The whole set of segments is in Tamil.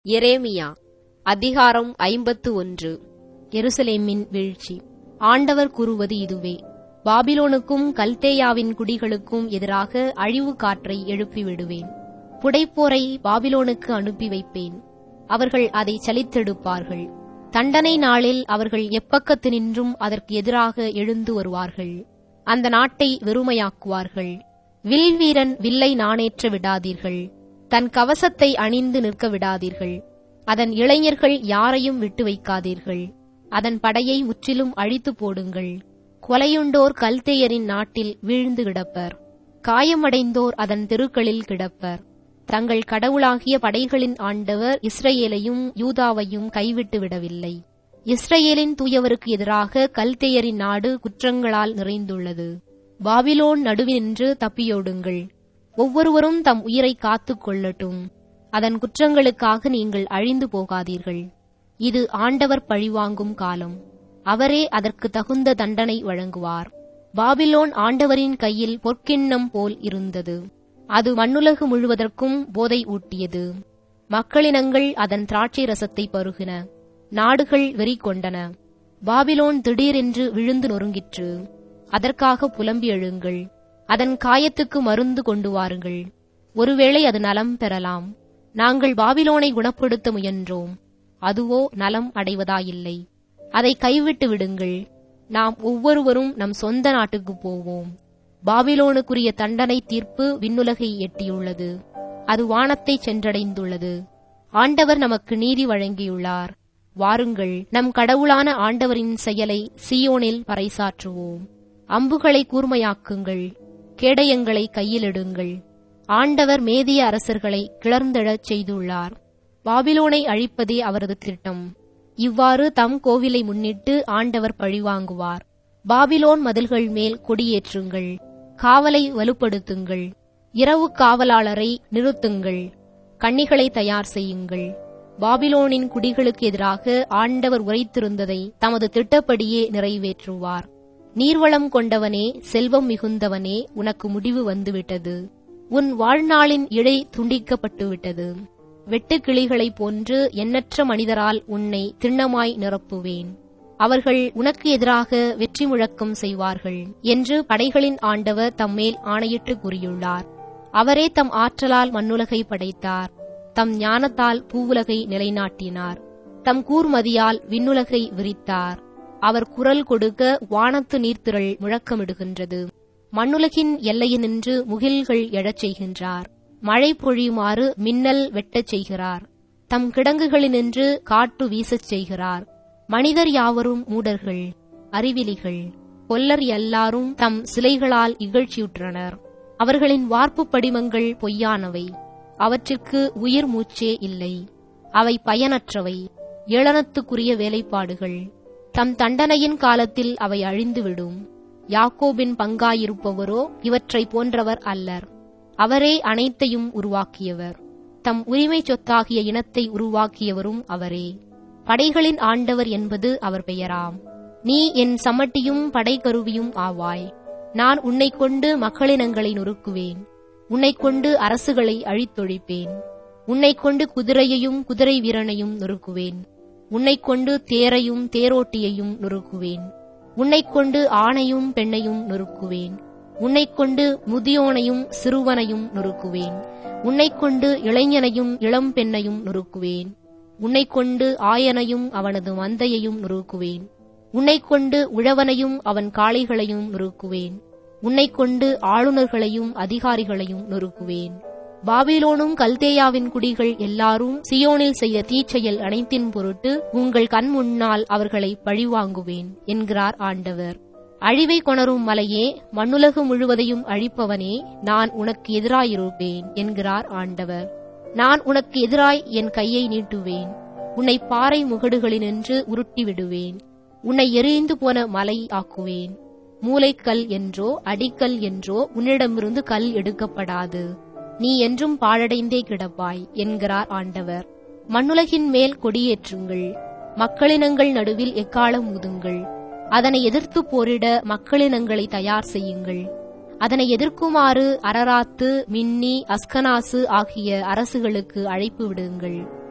எரேமியா அதிகாரம் ஐம்பத்து ஒன்று எருசலேமின் வீழ்ச்சி ஆண்டவர் கூறுவது இதுவே பாபிலோனுக்கும் கல்தேயாவின் குடிகளுக்கும் எதிராக அழிவு காற்றை எழுப்பி விடுவேன் புடைப்போரை பாபிலோனுக்கு அனுப்பி வைப்பேன் அவர்கள் அதை சலித்தெடுப்பார்கள் தண்டனை நாளில் அவர்கள் எப்பக்கத்து நின்றும் அதற்கு எதிராக எழுந்து வருவார்கள் அந்த நாட்டை வெறுமையாக்குவார்கள் வில் வீரன் வில்லை நாணேற்ற விடாதீர்கள் தன் கவசத்தை அணிந்து நிற்க விடாதீர்கள் அதன் இளைஞர்கள் யாரையும் விட்டு வைக்காதீர்கள் அதன் படையை முற்றிலும் அழித்து போடுங்கள் கொலையுண்டோர் கல்தேயரின் நாட்டில் வீழ்ந்து கிடப்பர் காயமடைந்தோர் அதன் தெருக்களில் கிடப்பர் தங்கள் கடவுளாகிய படைகளின் ஆண்டவர் இஸ்ரேலையும் யூதாவையும் கைவிட்டு விடவில்லை இஸ்ரேலின் தூயவருக்கு எதிராக கல்தேயரின் நாடு குற்றங்களால் நிறைந்துள்ளது பாபிலோன் நடுவினின்று தப்பியோடுங்கள் ஒவ்வொருவரும் தம் உயிரை காத்துக் கொள்ளட்டும் அதன் குற்றங்களுக்காக நீங்கள் அழிந்து போகாதீர்கள் இது ஆண்டவர் பழிவாங்கும் காலம் அவரே அதற்கு தகுந்த தண்டனை வழங்குவார் பாபிலோன் ஆண்டவரின் கையில் பொற்கிண்ணம் போல் இருந்தது அது மண்ணுலகு முழுவதற்கும் போதை ஊட்டியது மக்களினங்கள் அதன் திராட்சை ரசத்தை பருகின நாடுகள் வெறி கொண்டன பாபிலோன் திடீரென்று விழுந்து நொறுங்கிற்று அதற்காக புலம்பி எழுங்கள் அதன் காயத்துக்கு மருந்து கொண்டு வாருங்கள் ஒருவேளை அது நலம் பெறலாம் நாங்கள் பாபிலோனை குணப்படுத்த முயன்றோம் அதுவோ நலம் அடைவதாயில்லை அதை கைவிட்டு விடுங்கள் நாம் ஒவ்வொருவரும் நம் சொந்த நாட்டுக்கு போவோம் பாபிலோனுக்குரிய தண்டனை தீர்ப்பு விண்ணுலகை எட்டியுள்ளது அது வானத்தை சென்றடைந்துள்ளது ஆண்டவர் நமக்கு நீதி வழங்கியுள்ளார் வாருங்கள் நம் கடவுளான ஆண்டவரின் செயலை சியோனில் பறைசாற்றுவோம் அம்புகளை கூர்மையாக்குங்கள் கேடயங்களை கையிலிடுங்கள் ஆண்டவர் மேதிய அரசர்களை கிளர்ந்தெழச் செய்துள்ளார் பாபிலோனை அழிப்பதே அவரது திட்டம் இவ்வாறு தம் கோவிலை முன்னிட்டு ஆண்டவர் பழிவாங்குவார் பாபிலோன் மதில்கள் மேல் கொடியேற்றுங்கள் காவலை வலுப்படுத்துங்கள் இரவு காவலாளரை நிறுத்துங்கள் கண்ணிகளை தயார் செய்யுங்கள் பாபிலோனின் குடிகளுக்கு எதிராக ஆண்டவர் உரைத்திருந்ததை தமது திட்டப்படியே நிறைவேற்றுவார் நீர்வளம் கொண்டவனே செல்வம் மிகுந்தவனே உனக்கு முடிவு வந்துவிட்டது உன் வாழ்நாளின் இழை துண்டிக்கப்பட்டுவிட்டது வெட்டுக்கிளிகளைப் போன்று எண்ணற்ற மனிதரால் உன்னை திண்ணமாய் நிரப்புவேன் அவர்கள் உனக்கு எதிராக வெற்றி முழக்கம் செய்வார்கள் என்று படைகளின் ஆண்டவர் தம்மேல் ஆணையிட்டு கூறியுள்ளார் அவரே தம் ஆற்றலால் மண்ணுலகை படைத்தார் தம் ஞானத்தால் பூவுலகை நிலைநாட்டினார் தம் கூர்மதியால் விண்ணுலகை விரித்தார் அவர் குரல் கொடுக்க வானத்து நீர்த்திரள் முழக்கமிடுகின்றது மண்ணுலகின் எல்லையினின்று முகில்கள் எழச் செய்கின்றார் மழை பொழியுமாறு மின்னல் வெட்டச் செய்கிறார் தம் கிடங்குகளினின்று காற்று வீசச் செய்கிறார் மனிதர் யாவரும் மூடர்கள் அறிவிலிகள் கொல்லர் எல்லாரும் தம் சிலைகளால் இகழ்ச்சியுற்றனர் அவர்களின் வார்ப்பு படிமங்கள் பொய்யானவை அவற்றிற்கு உயிர் மூச்சே இல்லை அவை பயனற்றவை ஏளனத்துக்குரிய வேலைப்பாடுகள் தம் தண்டனையின் காலத்தில் அவை அழிந்துவிடும் யாக்கோபின் பங்காயிருப்பவரோ இவற்றை போன்றவர் அல்லர் அவரே அனைத்தையும் உருவாக்கியவர் தம் உரிமை சொத்தாகிய இனத்தை உருவாக்கியவரும் அவரே படைகளின் ஆண்டவர் என்பது அவர் பெயராம் நீ என் சமட்டியும் படைக்கருவியும் ஆவாய் நான் உன்னை கொண்டு மக்களினங்களை நொறுக்குவேன் உன்னை கொண்டு அரசுகளை அழித்தொழிப்பேன் உன்னை கொண்டு குதிரையையும் குதிரை வீரனையும் நொறுக்குவேன் உன்னை கொண்டு தேரையும் தேரோட்டியையும் நொறுக்குவேன் உன்னை கொண்டு ஆணையும் பெண்ணையும் நொறுக்குவேன் உன்னை கொண்டு முதியோனையும் சிறுவனையும் நொறுக்குவேன் உன்னை கொண்டு இளைஞனையும் இளம் பெண்ணையும் நொறுக்குவேன் உன்னை கொண்டு ஆயனையும் அவனது மந்தையையும் நொறுக்குவேன் உன்னை கொண்டு உழவனையும் அவன் காளைகளையும் நொறுக்குவேன் உன்னை கொண்டு ஆளுநர்களையும் அதிகாரிகளையும் நொறுக்குவேன் பாபிலோனும் கல்தேயாவின் குடிகள் எல்லாரும் சியோனில் செய்த தீச்செயல் அனைத்தின் பொருட்டு உங்கள் கண் முன்னால் அவர்களை பழிவாங்குவேன் என்கிறார் ஆண்டவர் அழிவை கொணரும் மலையே மண்ணுலகு முழுவதையும் அழிப்பவனே நான் உனக்கு எதிராயிருப்பேன் என்கிறார் ஆண்டவர் நான் உனக்கு எதிராய் என் கையை நீட்டுவேன் உன்னை பாறை முகடுகளினின்று உருட்டி விடுவேன் உன்னை எரிந்து போன மலை ஆக்குவேன் மூளைக்கல் என்றோ அடிக்கல் என்றோ உன்னிடமிருந்து கல் எடுக்கப்படாது நீ என்றும் பாழடைந்தே கிடப்பாய் என்கிறார் ஆண்டவர் மண்ணுலகின் மேல் கொடியேற்றுங்கள் மக்களினங்கள் நடுவில் எக்காலம் ஊதுங்கள் அதனை எதிர்த்து போரிட மக்களினங்களை தயார் செய்யுங்கள் அதனை எதிர்க்குமாறு அரராத்து மின்னி அஸ்கனாசு ஆகிய அரசுகளுக்கு அழைப்பு விடுங்கள்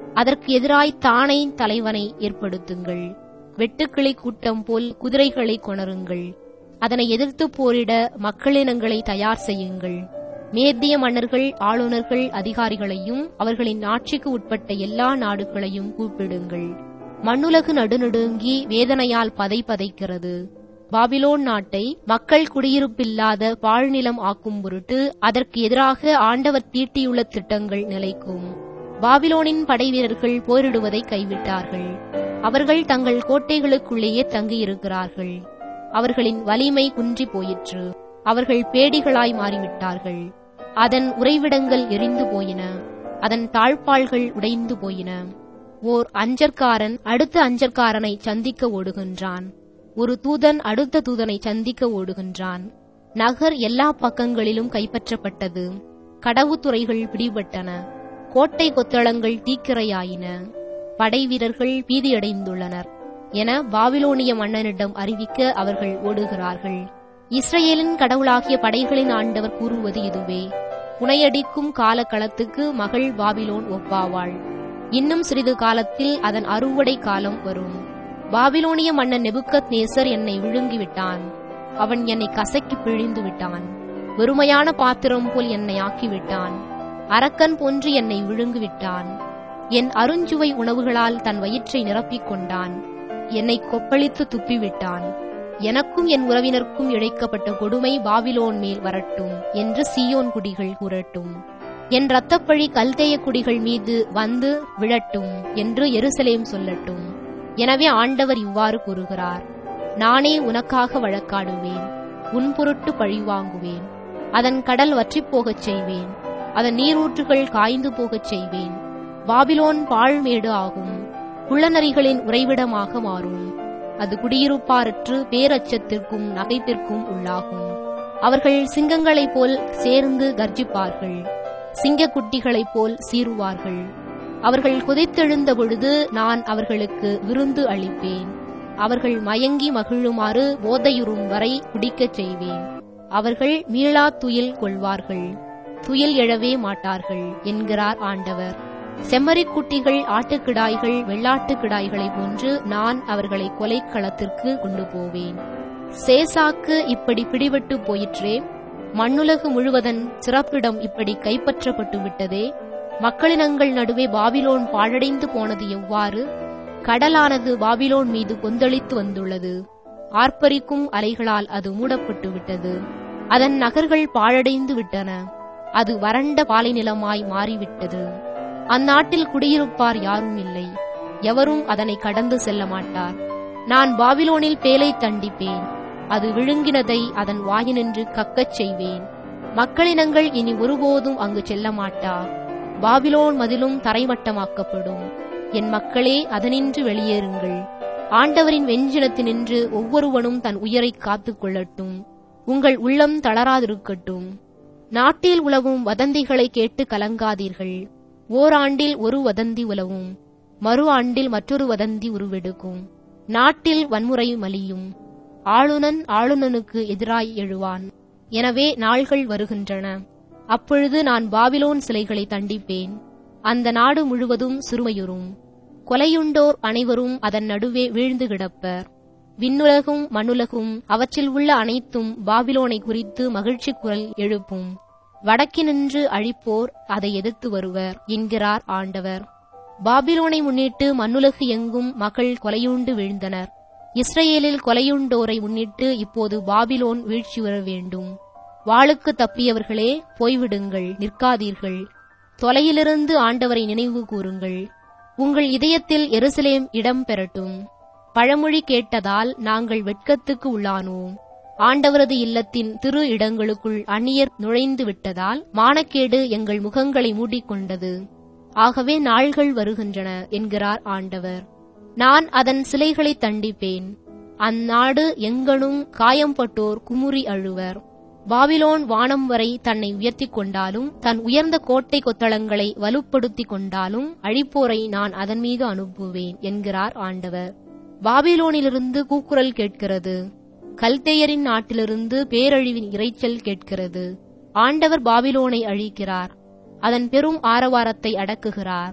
அதற்கு எதிராய் தானை தலைவனை ஏற்படுத்துங்கள் வெட்டுக்கிளி கூட்டம் போல் குதிரைகளை கொணருங்கள் அதனை எதிர்த்து போரிட மக்களினங்களை தயார் செய்யுங்கள் மேத்திய மன்னர்கள் ஆளுநர்கள் அதிகாரிகளையும் அவர்களின் ஆட்சிக்கு உட்பட்ட எல்லா நாடுகளையும் கூப்பிடுங்கள் மண்ணுலகு நடுநடுங்கி வேதனையால் பதை பதைக்கிறது பாபிலோன் நாட்டை மக்கள் குடியிருப்பில்லாத பாழ்நிலம் ஆக்கும் பொருட்டு அதற்கு எதிராக ஆண்டவர் தீட்டியுள்ள திட்டங்கள் நிலைக்கும் பாபிலோனின் படைவீரர்கள் போரிடுவதை கைவிட்டார்கள் அவர்கள் தங்கள் கோட்டைகளுக்குள்ளேயே தங்கியிருக்கிறார்கள் அவர்களின் வலிமை குன்றி போயிற்று அவர்கள் பேடிகளாய் மாறிவிட்டார்கள் அதன் உறைவிடங்கள் எரிந்து போயின அதன் தாழ்பாள்கள் உடைந்து போயின ஓர் அஞ்சற்காரன் அடுத்த அஞ்சற்காரனை சந்திக்க ஓடுகின்றான் ஒரு தூதன் அடுத்த தூதனை சந்திக்க ஓடுகின்றான் நகர் எல்லா பக்கங்களிலும் கைப்பற்றப்பட்டது கடவுத்துறைகள் பிடிபட்டன கோட்டை கொத்தளங்கள் தீக்கிரையாயின படை வீரர்கள் பீதியடைந்துள்ளனர் என பாபிலோனிய மன்னனிடம் அறிவிக்க அவர்கள் ஓடுகிறார்கள் இஸ்ரேலின் கடவுளாகிய படைகளின் ஆண்டவர் கூறுவது இதுவே புனையடிக்கும் காலக்களத்துக்கு மகள் பாபிலோன் ஒப்பாவாள் இன்னும் சிறிது காலத்தில் அதன் அறுவடை காலம் வரும் பாபிலோனிய மன்னன் நெபுக்கத் நேசர் என்னை விழுங்கிவிட்டான் அவன் என்னை கசக்கி பிழிந்து விட்டான் வெறுமையான பாத்திரம் போல் என்னை ஆக்கிவிட்டான் அரக்கன் போன்று என்னை விழுங்கிவிட்டான் என் அருஞ்சுவை உணவுகளால் தன் வயிற்றை நிரப்பிக் கொண்டான் என்னை கொப்பளித்து துப்பிவிட்டான் எனக்கும் என் உறவினருக்கும் இழைக்கப்பட்ட கொடுமை பாபிலோன் மேல் வரட்டும் என்று சீயோன் குடிகள் கூறட்டும் என் இரத்தப்பழி கல்தேய குடிகள் மீது வந்து விழட்டும் என்று எருசலேம் சொல்லட்டும் எனவே ஆண்டவர் இவ்வாறு கூறுகிறார் நானே உனக்காக வழக்காடுவேன் உன் பொருட்டு பழிவாங்குவேன் அதன் கடல் வற்றிப் போகச் செய்வேன் அதன் நீரூற்றுகள் காய்ந்து போகச் செய்வேன் பாபிலோன் பாழ்மேடு ஆகும் குள்ளநரிகளின் உறைவிடமாக மாறும் அது குடியிருப்பாரற்று பேரச்சத்திற்கும் நகைப்பிற்கும் உள்ளாகும் அவர்கள் சிங்கங்களைப் போல் சேர்ந்து கர்ஜிப்பார்கள் சிங்கக்குட்டிகளைப் போல் சீருவார்கள் அவர்கள் குதித்தெழுந்த பொழுது நான் அவர்களுக்கு விருந்து அளிப்பேன் அவர்கள் மயங்கி மகிழுமாறு போதையுறும் வரை குடிக்கச் செய்வேன் அவர்கள் மீளா துயில் கொள்வார்கள் துயில் எழவே மாட்டார்கள் என்கிறார் ஆண்டவர் செம்மறிக் குட்டிகள் ஆட்டுக்கிடாய்கள் வெள்ளாட்டுக் கிடாய்களைப் போன்று நான் அவர்களை கொலைக்களத்திற்கு கொண்டு போவேன் சேசாக்கு இப்படி பிடிபட்டு போயிற்றே மண்ணுலகு முழுவதன் சிறப்பிடம் இப்படி கைப்பற்றப்பட்டு விட்டதே மக்களினங்கள் நடுவே பாபிலோன் பாழடைந்து போனது எவ்வாறு கடலானது பாபிலோன் மீது கொந்தளித்து வந்துள்ளது ஆர்ப்பரிக்கும் அலைகளால் அது மூடப்பட்டு விட்டது அதன் நகர்கள் பாழடைந்து விட்டன அது வறண்ட பாலைநிலமாய் மாறிவிட்டது அந்நாட்டில் குடியிருப்பார் யாரும் இல்லை எவரும் அதனை கடந்து செல்ல மாட்டார் நான் பாபிலோனில் பேலை தண்டிப்பேன் அது விழுங்கினதை அதன் வாயினின்று கக்கச் செய்வேன் மக்களினங்கள் இனி ஒருபோதும் அங்கு செல்ல மாட்டா பாபிலோன் மதிலும் தரைமட்டமாக்கப்படும் என் மக்களே அதனின்று வெளியேறுங்கள் ஆண்டவரின் வெஞ்சினத்தினின்று ஒவ்வொருவனும் தன் உயிரை காத்துக் கொள்ளட்டும் உங்கள் உள்ளம் தளராதிருக்கட்டும் நாட்டில் உலவும் வதந்திகளை கேட்டு கலங்காதீர்கள் ஓராண்டில் ஒரு வதந்தி உலவும் மறு ஆண்டில் மற்றொரு வதந்தி உருவெடுக்கும் நாட்டில் வன்முறை மலியும் ஆளுநன் ஆளுநனுக்கு எதிராய் எழுவான் எனவே நாள்கள் வருகின்றன அப்பொழுது நான் பாபிலோன் சிலைகளை தண்டிப்பேன் அந்த நாடு முழுவதும் சிறுமையுறும் கொலையுண்டோர் அனைவரும் அதன் நடுவே வீழ்ந்து கிடப்பர் விண்ணுலகும் மண்ணுலகும் அவற்றில் உள்ள அனைத்தும் பாபிலோனை குறித்து மகிழ்ச்சி குரல் எழுப்பும் வடக்கினின்று அழிப்போர் அதை எதிர்த்து வருவர் என்கிறார் ஆண்டவர் பாபிலோனை முன்னிட்டு மண்ணுலகு எங்கும் மக்கள் கொலையுண்டு வீழ்ந்தனர் இஸ்ரேலில் கொலையுண்டோரை முன்னிட்டு இப்போது பாபிலோன் வீழ்ச்சி வர வேண்டும் வாளுக்கு தப்பியவர்களே போய்விடுங்கள் நிற்காதீர்கள் தொலையிலிருந்து ஆண்டவரை நினைவு கூறுங்கள் உங்கள் இதயத்தில் எருசலேம் இடம் பெறட்டும் பழமொழி கேட்டதால் நாங்கள் வெட்கத்துக்கு உள்ளானோம் ஆண்டவரது இல்லத்தின் திரு இடங்களுக்குள் அந்நியர் நுழைந்து விட்டதால் மானக்கேடு எங்கள் முகங்களை மூடிக்கொண்டது ஆகவே நாள்கள் வருகின்றன என்கிறார் ஆண்டவர் நான் அதன் சிலைகளை தண்டிப்பேன் அந்நாடு எங்கனும் காயம்பட்டோர் குமுறி அழுவர் பாபிலோன் வானம் வரை தன்னை உயர்த்திக் கொண்டாலும் தன் உயர்ந்த கோட்டை கொத்தளங்களை வலுப்படுத்திக் கொண்டாலும் அழிப்போரை நான் அதன் மீது அனுப்புவேன் என்கிறார் ஆண்டவர் பாபிலோனிலிருந்து கூக்குரல் கேட்கிறது கல்தேயரின் நாட்டிலிருந்து பேரழிவின் இரைச்சல் கேட்கிறது ஆண்டவர் பாபிலோனை அழிக்கிறார் அதன் பெரும் ஆரவாரத்தை அடக்குகிறார்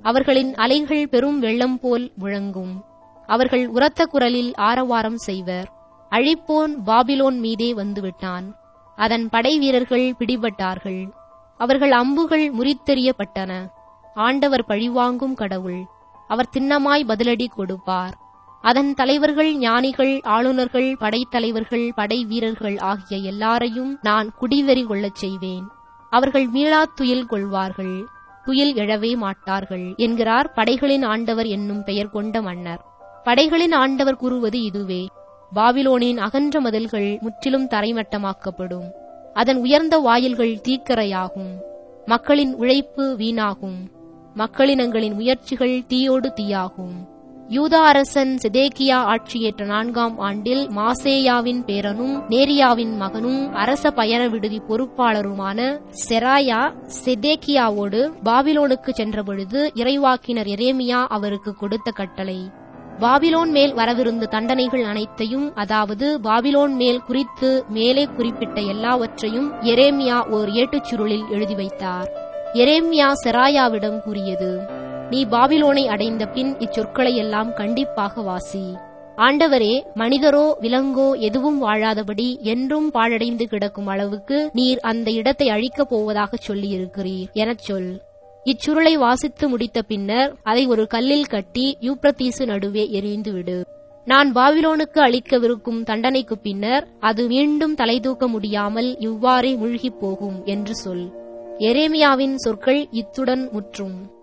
அவர்களின் அலைகள் பெரும் வெள்ளம் போல் முழங்கும் அவர்கள் உரத்த குரலில் ஆரவாரம் செய்வர் அழிப்போன் பாபிலோன் மீதே வந்துவிட்டான் அதன் படை வீரர்கள் பிடிபட்டார்கள் அவர்கள் அம்புகள் முறித்தெறியப்பட்டன ஆண்டவர் பழிவாங்கும் கடவுள் அவர் திண்ணமாய் பதிலடி கொடுப்பார் அதன் தலைவர்கள் ஞானிகள் ஆளுநர்கள் படைத்தலைவர்கள் படை வீரர்கள் ஆகிய எல்லாரையும் நான் குடிவெறி கொள்ளச் செய்வேன் அவர்கள் மீளா துயில் கொள்வார்கள் துயில் எழவே மாட்டார்கள் என்கிறார் படைகளின் ஆண்டவர் என்னும் பெயர் கொண்ட மன்னர் படைகளின் ஆண்டவர் கூறுவது இதுவே பாபிலோனின் அகன்ற மதில்கள் முற்றிலும் தரைமட்டமாக்கப்படும் அதன் உயர்ந்த வாயில்கள் தீக்கரையாகும் மக்களின் உழைப்பு வீணாகும் மக்களினங்களின் முயற்சிகள் தீயோடு தீயாகும் யூதா அரசன் செதேக்கியா ஆட்சியேற்ற நான்காம் ஆண்டில் மாசேயாவின் பேரனும் நேரியாவின் மகனும் அரச பயண விடுதி பொறுப்பாளருமான செராயா செதேக்கியாவோடு பாபிலோனுக்கு சென்றபொழுது இறைவாக்கினர் எரேமியா அவருக்கு கொடுத்த கட்டளை பாபிலோன் மேல் வரவிருந்த தண்டனைகள் அனைத்தையும் அதாவது பாபிலோன் மேல் குறித்து மேலே குறிப்பிட்ட எல்லாவற்றையும் எரேமியா ஓர் ஏட்டுச் சுருளில் எழுதி வைத்தார் எரேமியா செராயாவிடம் கூறியது நீ பாபிலோனை அடைந்த பின் இச்சொற்களை எல்லாம் கண்டிப்பாக வாசி ஆண்டவரே மனிதரோ விலங்கோ எதுவும் வாழாதபடி என்றும் பாழடைந்து கிடக்கும் அளவுக்கு நீர் அந்த இடத்தை அழிக்கப் போவதாகச் சொல்லியிருக்கிறீர் எனச் சொல் இச்சுருளை வாசித்து முடித்த பின்னர் அதை ஒரு கல்லில் கட்டி யூப்ரத்தீசு நடுவே எறிந்து விடு நான் பாபிலோனுக்கு அளிக்கவிருக்கும் தண்டனைக்கு பின்னர் அது மீண்டும் தலை தூக்க முடியாமல் இவ்வாறே மூழ்கிப் போகும் என்று சொல் எரேமியாவின் சொற்கள் இத்துடன் முற்றும்